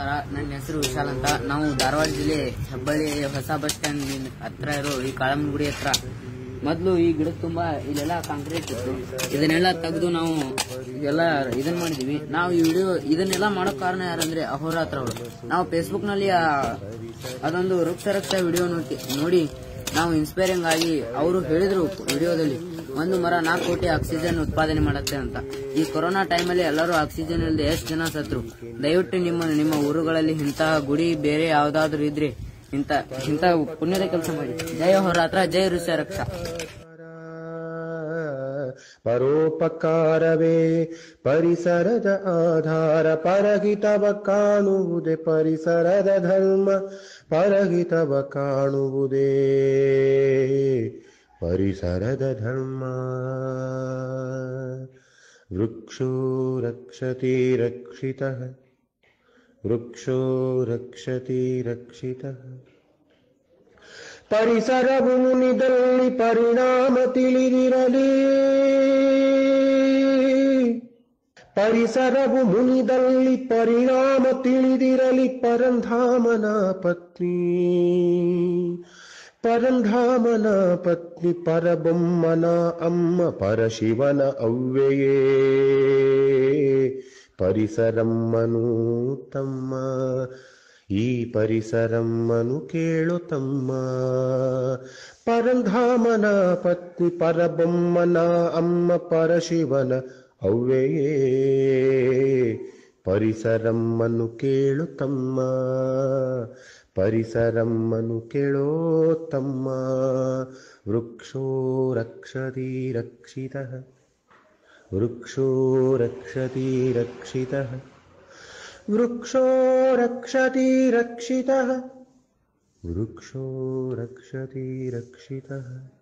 ನಮಸ್ಕಾರ ನನ್ನ ಹೆಸರು ವಿಶಾಲ್ ಅಂತ ನಾವು ಧಾರವಾಡ ಜಿಲ್ಲೆ ಹೆಬ್ಬಳ್ಳಿ ಹೊಸ ಬಸ್ ಸ್ಟ್ಯಾಂಡ್ ಹತ್ರ ಇರೋ ಈ ಕಾಳಮ್ಮನಗುಡಿ ಹತ್ರ ಮೊದಲು ಈ ಗಿಡದ ತುಂಬಾ ಇಲ್ಲೆಲ್ಲ ಕಾಂಕ್ರೀಟ್ ಇತ್ತು ಇದನ್ನೆಲ್ಲ ತೆಗೆದು ನಾವು ಇದೆಲ್ಲ ಇದನ್ನ ಮಾಡಿದೀವಿ ನಾವು ಈ ವಿಡಿಯೋ ಇದನ್ನೆಲ್ಲ ಮಾಡೋ ಕಾರಣ ಯಾರಂದ್ರೆ ಅಹೋರಾತ್ರ ಅವರು ನಾವು ಫೇಸ್ಬುಕ್ ನಲ್ಲಿ ಆ, ಅದೊಂದು ವೃಕ್ಷ ರಕ್ಷಾ ವಿಡಿಯೋ ನೋಡಿ ನಾವು ಇನ್ಸ್ಪೈರಿಂಗ್ ಆಗಿ ಅವರು ಹೇಳಿದ್ರು ವಿಡಿಯೋದಲ್ಲಿ ಒಂದು ಮರ ನಾಲ್ಕು ಕೋಟಿ ಆಕ್ಸಿಜನ್ ಉತ್ಪಾದನೆ ಮಾಡುತ್ತೆ ಅಂತ ಈ ಕೊರೋನಾ ಟೈಮಲ್ಲಿ ಎಲ್ಲರೂ ಆಕ್ಸಿಜನ್ ಇಲ್ಲದೆ ಎಷ್ಟು ಜನ ಸತ್ರು ದಯವಿಟ್ಟು ನಿಮ್ಮ ನಿಮ್ಮ ಊರುಗಳಲ್ಲಿ ಇಂತಹ ಗುಡಿ ಬೇರೆ ಯಾವ್ದಾದ್ರು ಇದ್ರೆ ಇಂತ ಇಂತ ಪುಣ್ಯದ ಕೆಲಸ ಮಾಡಿ ಜಯ ಹೋರಾತ್ರ ಜಯ ಋಷ ರಕ್ಷಾ ಪರೋಪಕಾರವೇ ಪರಿಸರದ ಆಧಾರ ಪರಹಿತವ ಕಾಣುವುದೇ ಪರಿಸರದ ಧರ್ಮ ಪರಹಿತವ ಕಾಣುವುದೇ ಪರಿಸರದ ಧರ್ಮ ವೃಕ್ಷೋ ರಕ್ಷತಿ ರಕ್ಷಿತಃ ವೃಕ್ಷೋ ರಕ್ಷತಿ ರಕ್ಷಿತಃ ಪರಿಸರವು ಮುನಿದಲ್ಲಿ ಪರಿಣಾಮ ತಿಳಿದಿರಲಿ ಪರಿಸರವು ಮುನಿದಲ್ಲಿ ಪರಿಣಾಮ ತಿಳಿದಿರಲಿ ಪರಂಧಾಮನ ಪತ್ನಿ ಪರಂಧಾಮನ ಪತ್ನಿ ಪರಬೊಮ್ಮನ ಅಮ್ಮ ಪರಶಿವನ ಅವ್ವೆಯೇ ಪರಿಸರಮ್ಮನು ತಮ್ಮ ಈ ಪರಿಸರಮ್ಮನು ಕೇಳು ತಮ್ಮ ಪರಂಧಾಮನ ಪತ್ನಿ ಪರಬೊಮ್ಮನ ಅಮ್ಮ ಪರಶಿವನ ಅವ್ವೆಯೇ ಪರಿಸರಮ್ಮನು ಕೇಳು ತಮ್ಮ ಪರಿಸರಮ್ಮನು ಕೇಳೋ ತಮ್ಮ ವೃಕ್ಷೋ ರಕ್ಷತಿ ರಕ್ಷಿತಃ ವೃಕ್ಷೋ ರಕ್ಷತಿ ರಕ್ಷಿತಃ ವೃಕ್ಷೋ ರಕ್ಷತಿ ರಕ್ಷಿತಃ ವೃಕ್ಷೋ ರಕ್ಷತಿ ರಕ್ಷಿತಃ